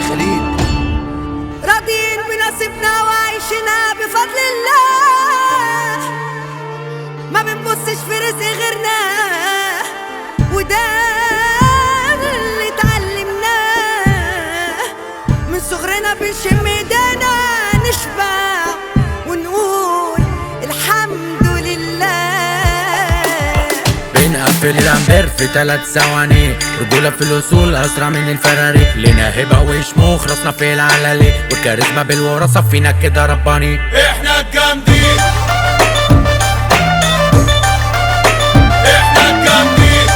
خليل راضيين بنصيبنا وعايشنا بفضل الله ما بنبصش في رزق غيرنا وده اللي اتعلمناه من صغرنا بنشم ايدينا نشبع ونقول الحمد لله بنقفل الامبير في ثلاث ثواني رجولة في الوصول اسرع من الفراري لنا هبة وشموخ راسنا في العلالي والكاريزما بالوراثة فينا كده رباني احنا الجامدين احنا الجامدين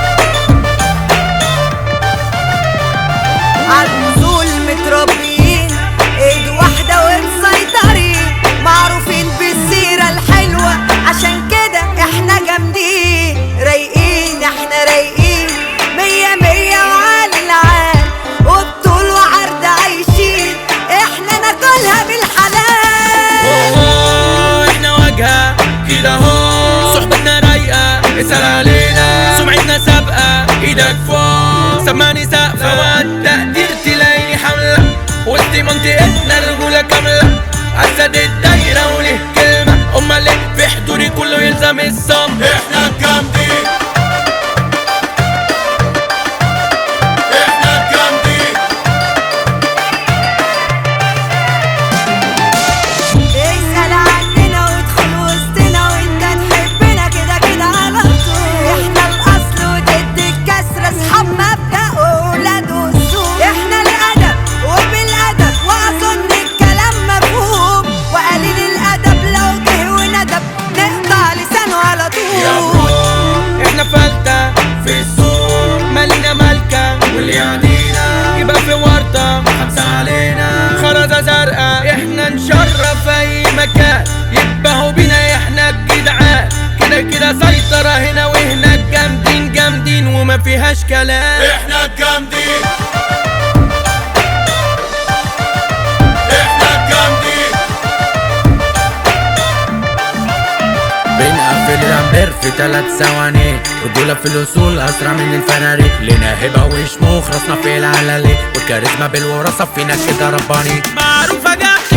عالنزول متربيين ايد واحدة ومسيطرين معروفين بالسيرة الحلوة عشان كده احنا جامدين رايقين احنا رايقين مية مية وعالي العال وبطول وعرض عايشين احنا ناكلها بالحلال أوه، احنا واجهة كده اهو صحبتنا رايقة اسأل علينا سمعتنا سابقة ايدك فوق سمعني سقفة والتقدير تلاقيني حملة وسط منطقتنا الرجولة كاملة عسد الدايرة وليه كلمة امال ليه في حضوري كله يلزم الصمت احنا الجامدين احنا الجامدين اسأل عننا وادخل وسطنا وانت تحبنا كده كده على طول احنا الاصل وضد الكسر اصحاب مبدأ واولاد اصول احنا الادب وبالادب واظن الكلام مفهوم وقليل الادب لو جه وندب نقطع لسانه على يا طول برو احنا فلتة في السوق مالنا مالكة واللي يعنينا يبقى في ورطة خمسة علينا خرزة زرقاء احنا نشرف اي مكان يبقوا بينا احنا الجدعان كده كده سيطرة هنا وهناك جامدين جامدين وما فيهاش كلام احنا الجامدين احنا الجامدين بنقفل الامبير في ثلاث ثواني رجولة في الوصول اسرع من الفراري لنا هبة وشموخ راسنا في العلالي والكاريزما بالوراثة فينا كده رباني معروفة جامدة